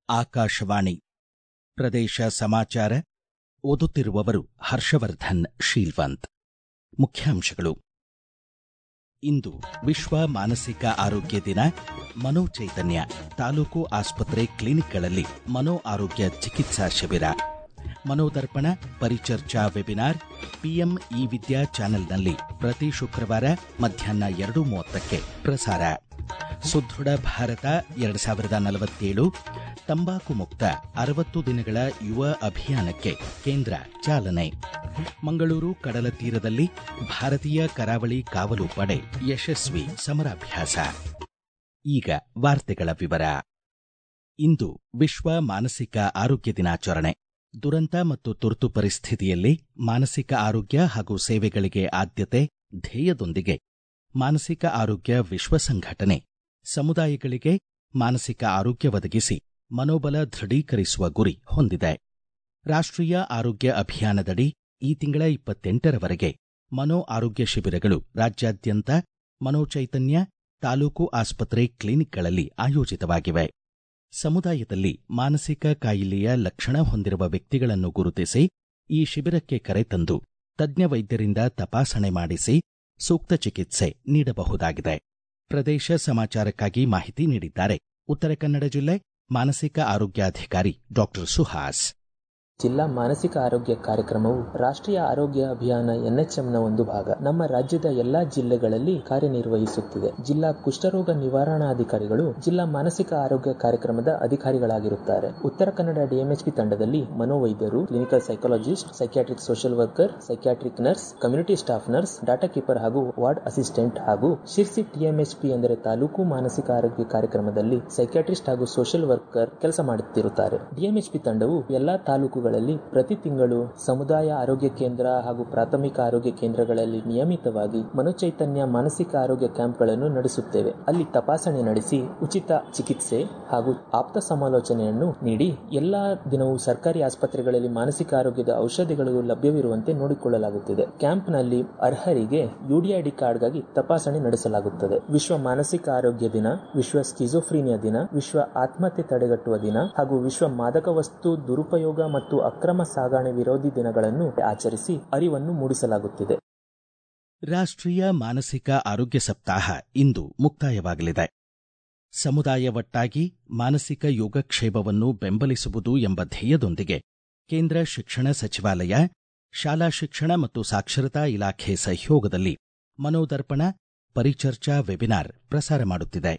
ಆಕಾಶವಾಣಿ ಪ್ರದೇಶ ಸಮಾಚಾರ ಓದುತ್ತಿರುವವರು ಹರ್ಷವರ್ಧನ್ ಶೀಲ್ವಂತ್ ಮುಖ್ಯಾಂಶಗಳು ಇಂದು ವಿಶ್ವ ಮಾನಸಿಕ ಆರೋಗ್ಯ ದಿನ ಮನೋಚೈತನ್ಯ ತಾಲೂಕು ಆಸ್ಪತ್ರೆ ಕ್ಲಿನಿಕ್ಗಳಲ್ಲಿ ಮನೋ ಆರೋಗ್ಯ ಚಿಕಿತ್ಸಾ ಶಿಬಿರ ಮನೋದರ್ಪಣ ಪರಿಚರ್ಚಾ ವೆಬಿನಾರ್ ಪಿಎಂ ಇ ವಿದ್ಯಾ ಚಾನೆಲ್ನಲ್ಲಿ ಪ್ರತಿ ಶುಕ್ರವಾರ ಮಧ್ಯಾಹ್ನ ಎರಡು ಮೂವತ್ತಕ್ಕೆ ಪ್ರಸಾರ ಸುದೃಢ ಭಾರತ ಎರಡು ಸಾವಿರದ ನಲವತ್ತೇಳು ತಂಬಾಕು ಮುಕ್ತ ಅರವತ್ತು ದಿನಗಳ ಯುವ ಅಭಿಯಾನಕ್ಕೆ ಕೇಂದ್ರ ಚಾಲನೆ ಮಂಗಳೂರು ಕಡಲ ತೀರದಲ್ಲಿ ಭಾರತೀಯ ಕರಾವಳಿ ಕಾವಲು ಪಡೆ ಯಶಸ್ವಿ ಸಮರಾಭ್ಯಾಸ ಈಗ ವಾರ್ತೆಗಳ ವಿವರ ಇಂದು ವಿಶ್ವ ಮಾನಸಿಕ ಆರೋಗ್ಯ ದಿನಾಚರಣೆ ದುರಂತ ಮತ್ತು ತುರ್ತು ಪರಿಸ್ಥಿತಿಯಲ್ಲಿ ಮಾನಸಿಕ ಆರೋಗ್ಯ ಹಾಗೂ ಸೇವೆಗಳಿಗೆ ಆದ್ಯತೆ ಧ್ಯೇಯದೊಂದಿಗೆ ಮಾನಸಿಕ ಆರೋಗ್ಯ ವಿಶ್ವ ಸಂಘಟನೆ ಸಮುದಾಯಗಳಿಗೆ ಮಾನಸಿಕ ಆರೋಗ್ಯ ಒದಗಿಸಿ ಮನೋಬಲ ದೃಢೀಕರಿಸುವ ಗುರಿ ಹೊಂದಿದೆ ರಾಷ್ಟ್ರೀಯ ಆರೋಗ್ಯ ಅಭಿಯಾನದಡಿ ಈ ತಿಂಗಳ ಇಪ್ಪತ್ತೆಂಟರವರೆಗೆ ಮನೋ ಆರೋಗ್ಯ ಶಿಬಿರಗಳು ರಾಜ್ಯಾದ್ಯಂತ ಮನೋಚೈತನ್ಯ ತಾಲೂಕು ಆಸ್ಪತ್ರೆ ಕ್ಲಿನಿಕ್ಗಳಲ್ಲಿ ಆಯೋಜಿತವಾಗಿವೆ ಸಮುದಾಯದಲ್ಲಿ ಮಾನಸಿಕ ಕಾಯಿಲೆಯ ಲಕ್ಷಣ ಹೊಂದಿರುವ ವ್ಯಕ್ತಿಗಳನ್ನು ಗುರುತಿಸಿ ಈ ಶಿಬಿರಕ್ಕೆ ಕರೆತಂದು ತಜ್ಞ ವೈದ್ಯರಿಂದ ತಪಾಸಣೆ ಮಾಡಿಸಿ ಸೂಕ್ತ ಚಿಕಿತ್ಸೆ ನೀಡಬಹುದಾಗಿದೆ ಪ್ರದೇಶ ಸಮಾಚಾರಕ್ಕಾಗಿ ಮಾಹಿತಿ ನೀಡಿದ್ದಾರೆ ಉತ್ತರ ಕನ್ನಡ ಜಿಲ್ಲೆ ಮಾನಸಿಕ ಆರೋಗ್ಯಾಧಿಕಾರಿ ಡಾಕ್ಟರ್ ಸುಹಾಸ್ ಜಿಲ್ಲಾ ಮಾನಸಿಕ ಆರೋಗ್ಯ ಕಾರ್ಯಕ್ರಮವು ರಾಷ್ಟ್ರೀಯ ಆರೋಗ್ಯ ಅಭಿಯಾನ ಎನ್ಎಚ್ಎಂನ ಒಂದು ಭಾಗ ನಮ್ಮ ರಾಜ್ಯದ ಎಲ್ಲಾ ಜಿಲ್ಲೆಗಳಲ್ಲಿ ಕಾರ್ಯನಿರ್ವಹಿಸುತ್ತಿದೆ ಜಿಲ್ಲಾ ಕುಷ್ಠರೋಗ ನಿವಾರಣಾಧಿಕಾರಿಗಳು ಜಿಲ್ಲಾ ಮಾನಸಿಕ ಆರೋಗ್ಯ ಕಾರ್ಯಕ್ರಮದ ಅಧಿಕಾರಿಗಳಾಗಿರುತ್ತಾರೆ ಉತ್ತರ ಕನ್ನಡ ಡಿಎಂಎಚ್ಪಿ ತಂಡದಲ್ಲಿ ಮನೋವೈದ್ಯರು clinical psychologist psychiatric social worker psychiatric nurse community staff nurse data keeper ಹಾಗೂ ವಾರ್ಡ್ ಅಸಿಸ್ಟೆಂಟ್ ಹಾಗೂ ಶಿರ್ಸಿ ಟಿಎಂಎಚ್ಪಿ ಅಂದರೆ ತಾಲೂಕು ಮಾನಸಿಕ ಆರೋಗ್ಯ ಕಾರ್ಯಕ್ರಮದಲ್ಲಿ ಸೈಕ್ಯಾಟ್ರಿಸ್ಟ್ ಹಾಗೂ ಸೋಷಿಯಲ್ ವರ್ಕರ್ ಕೆಲಸ ಮಾಡುತ್ತಿರುತ್ತಾರೆ ಡಿಎಂಎಚ್ಪಿ ತಂಡವು ಎಲ್ಲಾ ತಾಲೂಕುಗಳು ಪ್ರತಿ ತಿಂಗಳು ಸಮುದಾಯ ಆರೋಗ್ಯ ಕೇಂದ್ರ ಹಾಗೂ ಪ್ರಾಥಮಿಕ ಆರೋಗ್ಯ ಕೇಂದ್ರಗಳಲ್ಲಿ ನಿಯಮಿತವಾಗಿ ಮನೋಚೈತನ್ಯ ಮಾನಸಿಕ ಆರೋಗ್ಯ ಕ್ಯಾಂಪ್ಗಳನ್ನು ನಡೆಸುತ್ತೇವೆ ಅಲ್ಲಿ ತಪಾಸಣೆ ನಡೆಸಿ ಉಚಿತ ಚಿಕಿತ್ಸೆ ಹಾಗೂ ಆಪ್ತ ಸಮಾಲೋಚನೆಯನ್ನು ನೀಡಿ ಎಲ್ಲಾ ದಿನವೂ ಸರ್ಕಾರಿ ಆಸ್ಪತ್ರೆಗಳಲ್ಲಿ ಮಾನಸಿಕ ಆರೋಗ್ಯದ ಔಷಧಿಗಳು ಲಭ್ಯವಿರುವಂತೆ ನೋಡಿಕೊಳ್ಳಲಾಗುತ್ತಿದೆ ಕ್ಯಾಂಪ್ನಲ್ಲಿ ಅರ್ಹರಿಗೆ ಯುಡಿಐಡಿ ಕಾರ್ಡ್ಗಾಗಿ ತಪಾಸಣೆ ನಡೆಸಲಾಗುತ್ತದೆ ವಿಶ್ವ ಮಾನಸಿಕ ಆರೋಗ್ಯ ದಿನ ವಿಶ್ವ ಸ್ಕಿಜೋಫ್ರೀನಿಯಾ ದಿನ ವಿಶ್ವ ಆತ್ಮಹತ್ಯೆ ತಡೆಗಟ್ಟುವ ದಿನ ಹಾಗೂ ವಿಶ್ವ ಮಾದಕ ವಸ್ತು ದುರುಪಯೋಗ ಮತ್ತು ಅಕ್ರಮ ಸಾಗಣೆ ವಿರೋಧಿ ದಿನಗಳನ್ನು ಆಚರಿಸಿ ಅರಿವನ್ನು ಮೂಡಿಸಲಾಗುತ್ತಿದೆ ರಾಷ್ಟ್ರೀಯ ಮಾನಸಿಕ ಆರೋಗ್ಯ ಸಪ್ತಾಹ ಇಂದು ಮುಕ್ತಾಯವಾಗಲಿದೆ ಸಮುದಾಯ ಒಟ್ಟಾಗಿ ಮಾನಸಿಕ ಯೋಗಕ್ಷೇಮವನ್ನು ಬೆಂಬಲಿಸುವುದು ಎಂಬ ಧ್ಯೇಯದೊಂದಿಗೆ ಕೇಂದ್ರ ಶಿಕ್ಷಣ ಸಚಿವಾಲಯ ಶಾಲಾ ಶಿಕ್ಷಣ ಮತ್ತು ಸಾಕ್ಷರತಾ ಇಲಾಖೆ ಸಹಯೋಗದಲ್ಲಿ ಮನೋದರ್ಪಣ ಪರಿಚರ್ಚಾ ವೆಬಿನಾರ್ ಪ್ರಸಾರ ಮಾಡುತ್ತಿದೆ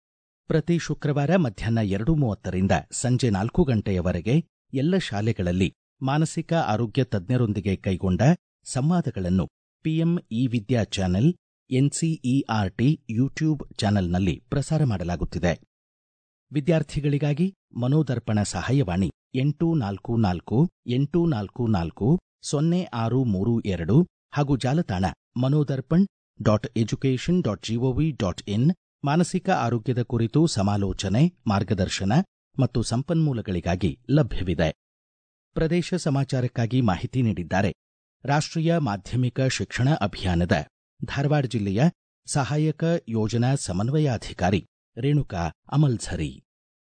ಪ್ರತಿ ಶುಕ್ರವಾರ ಮಧ್ಯಾಹ್ನ ಎರಡು ಮೂವತ್ತರಿಂದ ಸಂಜೆ ನಾಲ್ಕು ಗಂಟೆಯವರೆಗೆ ಎಲ್ಲ ಶಾಲೆಗಳಲ್ಲಿ ಮಾನಸಿಕ ಆರೋಗ್ಯ ತಜ್ಞರೊಂದಿಗೆ ಕೈಗೊಂಡ ಸಂವಾದಗಳನ್ನು PM e Vidya channel NCERT YouTube ಚಾನೆಲ್ನಲ್ಲಿ ಪ್ರಸಾರ ಮಾಡಲಾಗುತ್ತಿದೆ ವಿದ್ಯಾರ್ಥಿಗಳಿಗಾಗಿ ಮನೋದರ್ಪಣ ಸಹಾಯವಾಣಿ ಎಂಟು ನಾಲ್ಕು ನಾಲ್ಕು ಎಂಟು ನಾಲ್ಕು ನಾಲ್ಕು ಸೊನ್ನೆ ಆರು ಮೂರು ಎರಡು ಹಾಗೂ ಜಾಲತಾಣ Manodarpan dot education dot GOV dot in ಮಾನಸಿಕ ಆರೋಗ್ಯದ ಕುರಿತು ಸಮಾಲೋಚನೆ ಮಾರ್ಗದರ್ಶನ ಮತ್ತು ಸಂಪನ್ಮೂಲಗಳಿಗಾಗಿ ಲಭ್ಯವಿದೆ ಪ್ರದೇಶ ಸಮಾಚಾರಕ್ಕಾಗಿ ಮಾಹಿತಿ ನೀಡಿದ್ದಾರೆ ರಾಷ್ಟ್ರೀಯ ಮಾಧ್ಯಮಿಕ ಶಿಕ್ಷಣ ಅಭಿಯಾನದ ಧಾರವಾಡ ಜಿಲ್ಲೆಯ ಸಹಾಯಕ ಯೋಜನಾ ಸಮನ್ವಯಾಧಿಕಾರಿ ರೇಣುಕಾ ಅಮಲ್ಝರಿ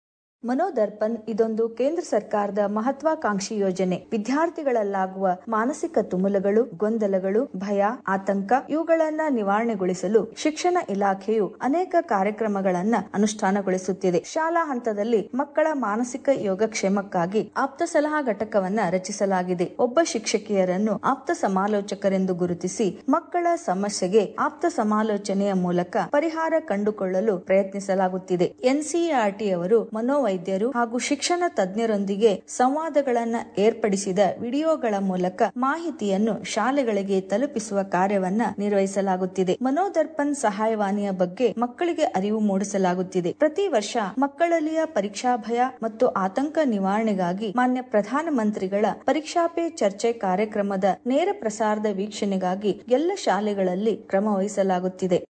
ಮನೋದರ್ಪಣ್ ಇದೊಂದು ಕೇಂದ್ರ ಸರ್ಕಾರದ ಮಹತ್ವಾಕಾಂಕ್ಷಿ ಯೋಜನೆ ವಿದ್ಯಾರ್ಥಿಗಳಲ್ಲಾಗುವ ಮಾನಸಿಕ ತುಮುಲಗಳು ಗೊಂದಲಗಳು ಭಯ ಆತಂಕ ಇವುಗಳನ್ನ ನಿವಾರಣೆಗೊಳಿಸಲು ಶಿಕ್ಷಣ ಇಲಾಖೆಯು ಅನೇಕ ಕಾರ್ಯಕ್ರಮಗಳನ್ನ ಅನುಷ್ಠಾನಗೊಳಿಸುತ್ತಿದೆ ಶಾಲಾ ಹಂತದಲ್ಲಿ ಮಕ್ಕಳ ಮಾನಸಿಕ ಯೋಗಕ್ಷೇಮಕ್ಕಾಗಿ ಆಪ್ತ ಸಲಹಾ ಘಟಕವನ್ನ ರಚಿಸಲಾಗಿದೆ ಒಬ್ಬ ಶಿಕ್ಷಕಿಯರನ್ನು ಆಪ್ತ ಸಮಾಲೋಚಕರೆಂದು ಗುರುತಿಸಿ ಮಕ್ಕಳ ಸಮಸ್ಯೆಗೆ ಆಪ್ತ ಸಮಾಲೋಚನೆಯ ಮೂಲಕ ಪರಿಹಾರ ಕಂಡುಕೊಳ್ಳಲು ಪ್ರಯತ್ನಿಸಲಾಗುತ್ತಿದೆ ಎನ್ಸಿಇಆರ್ಟಿ ಅವರು ಮನೋ ವೈದ್ಯರು ಹಾಗೂ ಶಿಕ್ಷಣ ತಜ್ಞರೊಂದಿಗೆ ಸಂವಾದಗಳನ್ನ ಏರ್ಪಡಿಸಿದ ವಿಡಿಯೋಗಳ ಮೂಲಕ ಮಾಹಿತಿಯನ್ನು ಶಾಲೆಗಳಿಗೆ ತಲುಪಿಸುವ ಕಾರ್ಯವನ್ನ ನಿರ್ವಹಿಸಲಾಗುತ್ತಿದೆ ಮನೋದರ್ಪಣ್ ಸಹಾಯವಾಣಿಯ ಬಗ್ಗೆ ಮಕ್ಕಳಿಗೆ ಅರಿವು ಮೂಡಿಸಲಾಗುತ್ತಿದೆ ಪ್ರತಿ ವರ್ಷ ಮಕ್ಕಳಲ್ಲಿಯ ಪರೀಕ್ಷಾ ಭಯ ಮತ್ತು ಆತಂಕ ನಿವಾರಣೆಗಾಗಿ ಮಾನ್ಯ ಪ್ರಧಾನಮಂತ್ರಿಗಳ ಪರೀಕ್ಷಾ ಪೇ ಚರ್ಚೆ ಕಾರ್ಯಕ್ರಮದ ನೇರ ಪ್ರಸಾರದ ವೀಕ್ಷಣೆಗಾಗಿ ಎಲ್ಲ ಶಾಲೆಗಳಲ್ಲಿ ಕ್ರಮ ವಹಿಸಲಾಗುತ್ತಿದೆ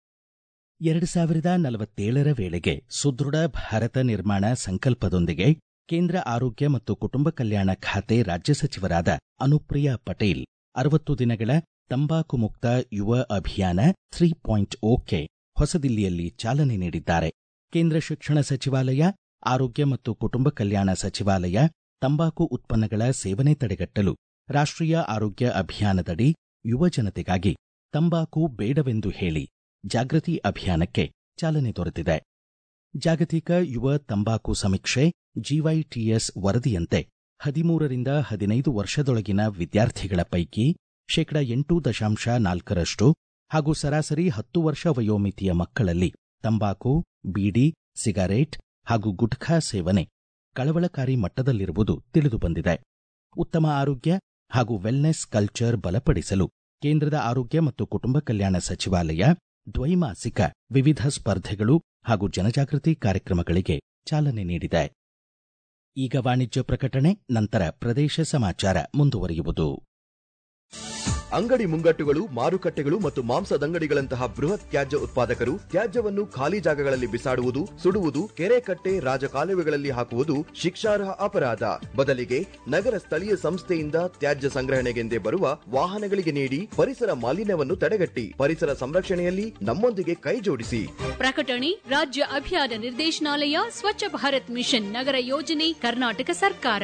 ಎರಡು ಸಾವಿರದ ನಲವತ್ತೇಳರ ವೇಳೆಗೆ ಸುದೃಢ ಭಾರತ ನಿರ್ಮಾಣ ಸಂಕಲ್ಪದೊಂದಿಗೆ ಕೇಂದ್ರ ಆರೋಗ್ಯ ಮತ್ತು ಕುಟುಂಬ ಕಲ್ಯಾಣ ಖಾತೆ ರಾಜ್ಯ ಸಚಿವರಾದ ಅನುಪ್ರಿಯಾ ಪಟೇಲ್ ಅರವತ್ತು ದಿನಗಳ ತಂಬಾಕು ಮುಕ್ತ ಯುವ ಅಭಿಯಾನ ತ್ರೀ ಪಾಯಿಂಟ್ ಓಕೆ ಹೊಸದಿಲ್ಲಿಯಲ್ಲಿ ಚಾಲನೆ ನೀಡಿದ್ದಾರೆ ಕೇಂದ್ರ ಶಿಕ್ಷಣ ಸಚಿವಾಲಯ ಆರೋಗ್ಯ ಮತ್ತು ಕುಟುಂಬ ಕಲ್ಯಾಣ ಸಚಿವಾಲಯ ತಂಬಾಕು ಉತ್ಪನ್ನಗಳ ಸೇವನೆ ತಡೆಗಟ್ಟಲು ರಾಷ್ಟ್ರೀಯ ಆರೋಗ್ಯ ಅಭಿಯಾನದಡಿ ಯುವ ಜನತೆಗಾಗಿ ತಂಬಾಕು ಬೇಡವೆಂದು ಹೇಳಿ ಜಾಗೃತಿ ಅಭಿಯಾನಕ್ಕೆ ಚಾಲನೆ ದೊರೆತಿದೆ ಜಾಗತಿಕ ಯುವ ತಂಬಾಕು ಸಮೀಕ್ಷೆ ಜಿವೈಟಿಎಸ್ ವರದಿಯಂತೆ ಹದಿಮೂರರಿಂದ ಹದಿನೈದು ವರ್ಷದೊಳಗಿನ ವಿದ್ಯಾರ್ಥಿಗಳ ಪೈಕಿ ಶೇಕಡ ಎಂಟು ದಶಾಂಶ ನಾಲ್ಕರಷ್ಟು ಹಾಗೂ ಸರಾಸರಿ ಹತ್ತು ವರ್ಷ ವಯೋಮಿತಿಯ ಮಕ್ಕಳಲ್ಲಿ ತಂಬಾಕು ಬೀಡಿ ಸಿಗಾರೇಟ್ ಹಾಗೂ ಗುಟ್ಖಾ ಸೇವನೆ ಕಳವಳಕಾರಿ ಮಟ್ಟದಲ್ಲಿರುವುದು ತಿಳಿದುಬಂದಿದೆ ಉತ್ತಮ ಆರೋಗ್ಯ ಹಾಗೂ ವೆಲ್ನೆಸ್ ಕಲ್ಚರ್ ಬಲಪಡಿಸಲು ಕೇಂದ್ರದ ಆರೋಗ್ಯ ಮತ್ತು ಕುಟುಂಬ ಕಲ್ಯಾಣ ಸಚಿವಾಲಯ ದ್ವೈಮಾಸಿಕ ವಿವಿಧ ಸ್ಪರ್ಧೆಗಳು ಹಾಗೂ ಜನಜಾಗೃತಿ ಕಾರ್ಯಕ್ರಮಗಳಿಗೆ ಚಾಲನೆ ನೀಡಿದೆ ಈಗ ವಾಣಿಜ್ಯ ಪ್ರಕಟಣೆ ನಂತರ ಪ್ರದೇಶ ಸಮಾಚಾರ ಮುಂದುವರಿಯುವುದು ಅಂಗಡಿ ಮುಂಗಟ್ಟುಗಳು ಮಾರುಕಟ್ಟೆಗಳು ಮತ್ತು ಮಾಂಸದಂಗಡಿಗಳಂತಹ ಬೃಹತ್ ತ್ಯಾಜ್ಯ ಉತ್ಪಾದಕರು ತ್ಯಾಜ್ಯವನ್ನು ಖಾಲಿ ಜಾಗಗಳಲ್ಲಿ ಬಿಸಾಡುವುದು ಸುಡುವುದು ಕೆರೆ ಕಟ್ಟೆ ರಾಜಕಾಲುವೆಗಳಲ್ಲಿ ಹಾಕುವುದು ಶಿಕ್ಷಾರ್ಹ ಅಪರಾಧ ಬದಲಿಗೆ ನಗರ ಸ್ಥಳೀಯ ಸಂಸ್ಥೆಯಿಂದ ತ್ಯಾಜ್ಯ ಸಂಗ್ರಹಣೆಗೆಂದೇ ಬರುವ ವಾಹನಗಳಿಗೆ ನೀಡಿ ಪರಿಸರ ಮಾಲಿನ್ಯವನ್ನು ತಡೆಗಟ್ಟಿ ಪರಿಸರ ಸಂರಕ್ಷಣೆಯಲ್ಲಿ ನಮ್ಮೊಂದಿಗೆ ಕೈ ಜೋಡಿಸಿ ಪ್ರಕಟಣೆ ರಾಜ್ಯ ಅಭಿಯಾನ ನಿರ್ದೇಶನಾಲಯ ಸ್ವಚ್ಛ ಭಾರತ್ ಮಿಷನ್ ನಗರ ಯೋಜನೆ ಕರ್ನಾಟಕ ಸರ್ಕಾರ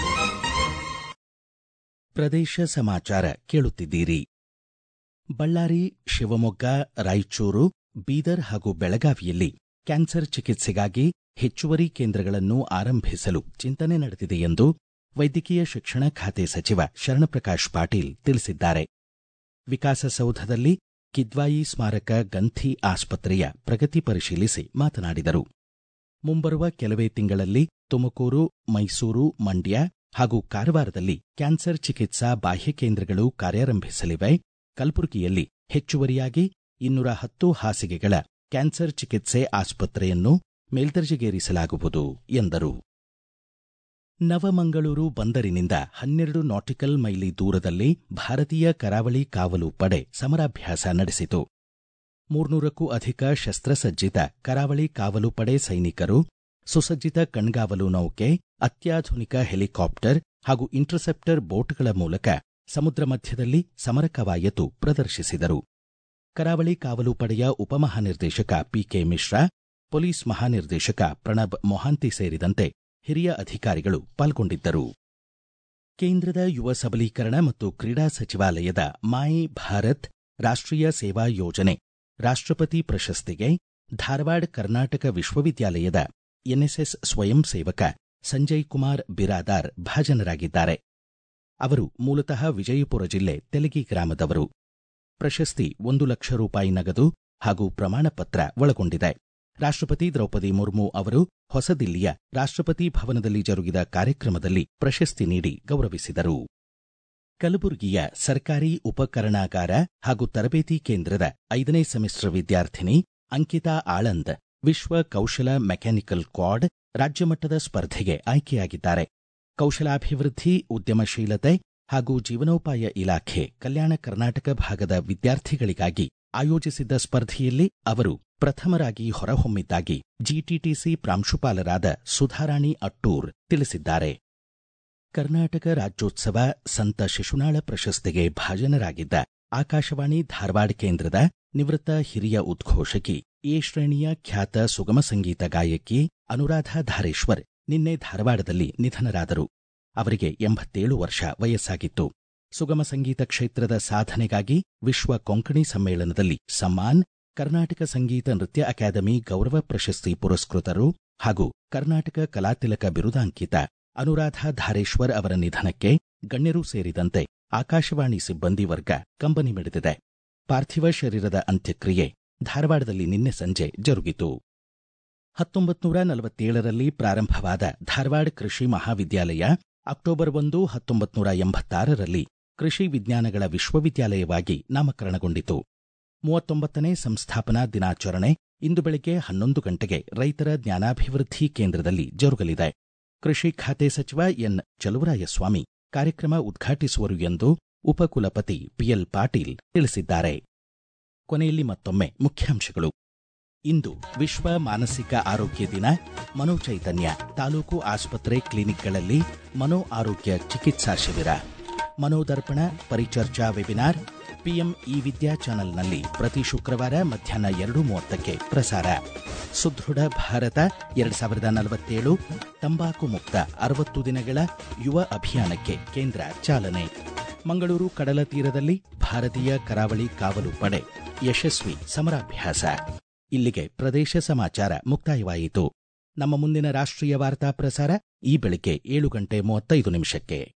ಪ್ರದೇಶ ಸಮಾಚಾರ ಕೇಳುತ್ತಿದ್ದೀರಿ ಬಳ್ಳಾರಿ ಶಿವಮೊಗ್ಗ ರಾಯಚೂರು ಬೀದರ್ ಹಾಗೂ ಬೆಳಗಾವಿಯಲ್ಲಿ ಕ್ಯಾನ್ಸರ್ ಚಿಕಿತ್ಸೆಗಾಗಿ ಹೆಚ್ಚುವರಿ ಕೇಂದ್ರಗಳನ್ನು ಆರಂಭಿಸಲು ಚಿಂತನೆ ನಡೆದಿದೆ ಎಂದು ವೈದ್ಯಕೀಯ ಶಿಕ್ಷಣ ಖಾತೆ ಸಚಿವ ಶರಣಪ್ರಕಾಶ್ ಪಾಟೀಲ್ ತಿಳಿಸಿದ್ದಾರೆ ವಿಕಾಸಸೌಧದಲ್ಲಿ ಕಿದ್ವಾಯಿ ಸ್ಮಾರಕ ಗಂಥಿ ಆಸ್ಪತ್ರೆಯ ಪ್ರಗತಿ ಪರಿಶೀಲಿಸಿ ಮಾತನಾಡಿದರು ಮುಂಬರುವ ಕೆಲವೇ ತಿಂಗಳಲ್ಲಿ ತುಮಕೂರು ಮೈಸೂರು ಮಂಡ್ಯ ಹಾಗೂ ಕಾರವಾರದಲ್ಲಿ ಕ್ಯಾನ್ಸರ್ ಚಿಕಿತ್ಸಾ ಬಾಹ್ಯ ಕೇಂದ್ರಗಳು ಕಾರ್ಯಾರಂಭಿಸಲಿವೆ ಕಲಬುರಗಿಯಲ್ಲಿ ಹೆಚ್ಚುವರಿಯಾಗಿ ಇನ್ನೂರ ಹತ್ತು ಹಾಸಿಗೆಗಳ ಕ್ಯಾನ್ಸರ್ ಚಿಕಿತ್ಸೆ ಆಸ್ಪತ್ರೆಯನ್ನು ಮೇಲ್ದರ್ಜೆಗೇರಿಸಲಾಗುವುದು ಎಂದರು ನವಮಂಗಳೂರು ಬಂದರಿನಿಂದ ಹನ್ನೆರಡು ನಾಟಿಕಲ್ ಮೈಲಿ ದೂರದಲ್ಲಿ ಭಾರತೀಯ ಕರಾವಳಿ ಕಾವಲು ಪಡೆ ಸಮರಾಭ್ಯಾಸ ನಡೆಸಿತು ಮೂರ್ನೂರಕ್ಕೂ ಅಧಿಕ ಶಸ್ತ್ರಸಜ್ಜಿತ ಕರಾವಳಿ ಕಾವಲು ಪಡೆ ಸೈನಿಕರು ಸುಸಜ್ಜಿತ ಕಣ್ಗಾವಲು ನೌಕೆ ಅತ್ಯಾಧುನಿಕ ಹೆಲಿಕಾಪ್ಟರ್ ಹಾಗೂ ಇಂಟರ್ಸೆಪ್ಟರ್ ಬೋಟ್ಗಳ ಮೂಲಕ ಸಮುದ್ರ ಮಧ್ಯದಲ್ಲಿ ಸಮರ ಕವಾಯತು ಪ್ರದರ್ಶಿಸಿದರು ಕರಾವಳಿ ಕಾವಲು ಪಡೆಯ ಉಪಮಹಾನಿರ್ದೇಶಕ ಪಿಕೆ ಮಿಶ್ರಾ ಪೊಲೀಸ್ ಮಹಾನಿರ್ದೇಶಕ ಪ್ರಣಬ್ ಮೊಹಾಂತಿ ಸೇರಿದಂತೆ ಹಿರಿಯ ಅಧಿಕಾರಿಗಳು ಪಾಲ್ಗೊಂಡಿದ್ದರು ಕೇಂದ್ರದ ಯುವ ಸಬಲೀಕರಣ ಮತ್ತು ಕ್ರೀಡಾ ಸಚಿವಾಲಯದ ಮಾಯ್ ಭಾರತ್ ರಾಷ್ಟ್ರೀಯ ಸೇವಾ ಯೋಜನೆ ರಾಷ್ಟ್ರಪತಿ ಪ್ರಶಸ್ತಿಗೆ ಧಾರವಾಡ ಕರ್ನಾಟಕ ವಿಶ್ವವಿದ್ಯಾಲಯದ ಎನ್ಎಸ್ಎಸ್ ಸ್ವಯಂ ಸೇವಕ ಸಂಜಯ್ ಕುಮಾರ್ ಬಿರಾದಾರ್ ಭಾಜನರಾಗಿದ್ದಾರೆ ಅವರು ಮೂಲತಃ ವಿಜಯಪುರ ಜಿಲ್ಲೆ ತೆಲಗಿ ಗ್ರಾಮದವರು ಪ್ರಶಸ್ತಿ ಒಂದು ಲಕ್ಷ ರೂಪಾಯಿ ನಗದು ಹಾಗೂ ಪ್ರಮಾಣ ಪತ್ರ ಒಳಗೊಂಡಿದೆ ರಾಷ್ಟ್ರಪತಿ ದ್ರೌಪದಿ ಮುರ್ಮು ಅವರು ಹೊಸದಿಲ್ಲಿಯ ರಾಷ್ಟ್ರಪತಿ ಭವನದಲ್ಲಿ ಜರುಗಿದ ಕಾರ್ಯಕ್ರಮದಲ್ಲಿ ಪ್ರಶಸ್ತಿ ನೀಡಿ ಗೌರವಿಸಿದರು ಕಲಬುರಗಿಯ ಸರ್ಕಾರಿ ಉಪಕರಣಾಗಾರ ಹಾಗೂ ತರಬೇತಿ ಕೇಂದ್ರದ ಐದನೇ ಸೆಮಿಸ್ಟರ್ ವಿದ್ಯಾರ್ಥಿನಿ ಅಂಕಿತಾ ಆಳಂದ್ ವಿಶ್ವ ಕೌಶಲ ಮೆಕ್ಯಾನಿಕಲ್ ಕ್ವಾಡ್ ರಾಜ್ಯಮಟ್ಟದ ಸ್ಪರ್ಧೆಗೆ ಆಯ್ಕೆಯಾಗಿದ್ದಾರೆ ಕೌಶಲಾಭಿವೃದ್ಧಿ ಉದ್ಯಮಶೀಲತೆ ಹಾಗೂ ಜೀವನೋಪಾಯ ಇಲಾಖೆ ಕಲ್ಯಾಣ ಕರ್ನಾಟಕ ಭಾಗದ ವಿದ್ಯಾರ್ಥಿಗಳಿಗಾಗಿ ಆಯೋಜಿಸಿದ್ದ ಸ್ಪರ್ಧೆಯಲ್ಲಿ ಅವರು ಪ್ರಥಮರಾಗಿ ಹೊರಹೊಮ್ಮಿದ್ದಾಗಿ ಜಿಟಿಟಿಸಿ ಪ್ರಾಂಶುಪಾಲರಾದ ಸುಧಾರಾಣಿ ಅಟ್ಟೂರ್ ತಿಳಿಸಿದ್ದಾರೆ ಕರ್ನಾಟಕ ರಾಜ್ಯೋತ್ಸವ ಸಂತ ಶಿಶುನಾಳ ಪ್ರಶಸ್ತಿಗೆ ಭಾಜನರಾಗಿದ್ದ ಆಕಾಶವಾಣಿ ಧಾರವಾಡ ಕೇಂದ್ರದ ನಿವೃತ್ತ ಹಿರಿಯ ಉದ್ಘೋಷಕಿ ಎ ಶ್ರೇಣಿಯ ಖ್ಯಾತ ಸುಗಮ ಸಂಗೀತ ಗಾಯಕಿ ಅನುರಾಧ ಧಾರೇಶ್ವರ್ ನಿನ್ನೆ ಧಾರವಾಡದಲ್ಲಿ ನಿಧನರಾದರು ಅವರಿಗೆ ಎಂಬತ್ತೇಳು ವರ್ಷ ವಯಸ್ಸಾಗಿತ್ತು ಸುಗಮ ಸಂಗೀತ ಕ್ಷೇತ್ರದ ಸಾಧನೆಗಾಗಿ ವಿಶ್ವ ಕೊಂಕಣಿ ಸಮ್ಮೇಳನದಲ್ಲಿ ಸಮ್ಮಾನ್ ಕರ್ನಾಟಕ ಸಂಗೀತ ನೃತ್ಯ ಅಕಾಡೆಮಿ ಗೌರವ ಪ್ರಶಸ್ತಿ ಪುರಸ್ಕೃತರು ಹಾಗೂ ಕರ್ನಾಟಕ ಕಲಾತಿಲಕ ಬಿರುದಾಂಕಿತ ಅನುರಾಧ ಧಾರೇಶ್ವರ್ ಅವರ ನಿಧನಕ್ಕೆ ಗಣ್ಯರು ಸೇರಿದಂತೆ ಆಕಾಶವಾಣಿ ಸಿಬ್ಬಂದಿ ವರ್ಗ ಕಂಬನಿ ಮಿಡಿದಿದೆ ಪಾರ್ಥಿವ ಶರೀರದ ಅಂತ್ಯಕ್ರಿಯೆ ಧಾರವಾಡದಲ್ಲಿ ನಿನ್ನೆ ಸಂಜೆ ಜರುಗಿತು ಹತ್ತೊಂಬತ್ತು ನೂರ ನಲವತ್ತೇಳರಲ್ಲಿ ಪ್ರಾರಂಭವಾದ ಧಾರವಾಡ ಕೃಷಿ ಮಹಾವಿದ್ಯಾಲಯ ಅಕ್ಟೋಬರ್ ಒಂದು ಹತ್ತೊಂಬತ್ತು ನೂರ ಎಂಬತ್ತಾರರಲ್ಲಿ ಕೃಷಿ ವಿಜ್ಞಾನಗಳ ವಿಶ್ವವಿದ್ಯಾಲಯವಾಗಿ ನಾಮಕರಣಗೊಂಡಿತು ಮೂವತ್ತೊಂಬತ್ತನೇ ಸಂಸ್ಥಾಪನಾ ದಿನಾಚರಣೆ ಇಂದು ಬೆಳಗ್ಗೆ ಹನ್ನೊಂದು ಗಂಟೆಗೆ ರೈತರ ಜ್ಞಾನಾಭಿವೃದ್ಧಿ ಕೇಂದ್ರದಲ್ಲಿ ಜರುಗಲಿದೆ ಕೃಷಿ ಖಾತೆ ಸಚಿವ ಎನ್ ಚಲುವರಾಯಸ್ವಾಮಿ ಕಾರ್ಯಕ್ರಮ ಉದ್ಘಾಟಿಸುವರು ಎಂದು ಉಪಕುಲಪತಿ ಪಿಎಲ್ ಪಾಟೀಲ್ ತಿಳಿಸಿದ್ದಾರೆ ಕೊನೆಯಲ್ಲಿ ಮತ್ತೊಮ್ಮೆ ಮುಖ್ಯಾಂಶಗಳು ಇಂದು ವಿಶ್ವ ಮಾನಸಿಕ ಆರೋಗ್ಯ ದಿನ ಮನೋಚೈತನ್ಯ ತಾಲೂಕು ಆಸ್ಪತ್ರೆ ಕ್ಲಿನಿಕ್ಗಳಲ್ಲಿ ಮನೋ ಆರೋಗ್ಯ ಚಿಕಿತ್ಸಾ ಶಿಬಿರ ಮನೋದರ್ಪಣ ಪರಿಚರ್ಚಾ ವೆಬಿನಾರ್ ಪಿಎಂ ಇ ವಿದ್ಯಾ ಚಾನೆಲ್ನಲ್ಲಿ ಪ್ರತಿ ಶುಕ್ರವಾರ ಮಧ್ಯಾಹ್ನ ಎರಡು ಮೂವತ್ತಕ್ಕೆ ಪ್ರಸಾರ ಸುದೃಢ ಭಾರತ ಎರಡ್ ಸಾವಿರದ ನಲವತ್ತೇಳು ತಂಬಾಕು ಮುಕ್ತ ಅರವತ್ತು ದಿನಗಳ ಯುವ ಅಭಿಯಾನಕ್ಕೆ ಕೇಂದ್ರ ಚಾಲನೆ ಮಂಗಳೂರು ಕಡಲ ತೀರದಲ್ಲಿ ಭಾರತೀಯ ಕರಾವಳಿ ಕಾವಲು ಪಡೆ ಯಶಸ್ವಿ ಸಮರಾಭ್ಯಾಸ ಇಲ್ಲಿಗೆ ಪ್ರದೇಶ ಸಮಾಚಾರ ಮುಕ್ತಾಯವಾಯಿತು ನಮ್ಮ ಮುಂದಿನ ರಾಷ್ಟ್ರೀಯ ವಾರ್ತಾ ಪ್ರಸಾರ ಈ ಬೆಳಿಗ್ಗೆ ಏಳು ಗಂಟೆ ಮೂವತ್ತೈದು ನಿಮಿಷಕ್ಕೆ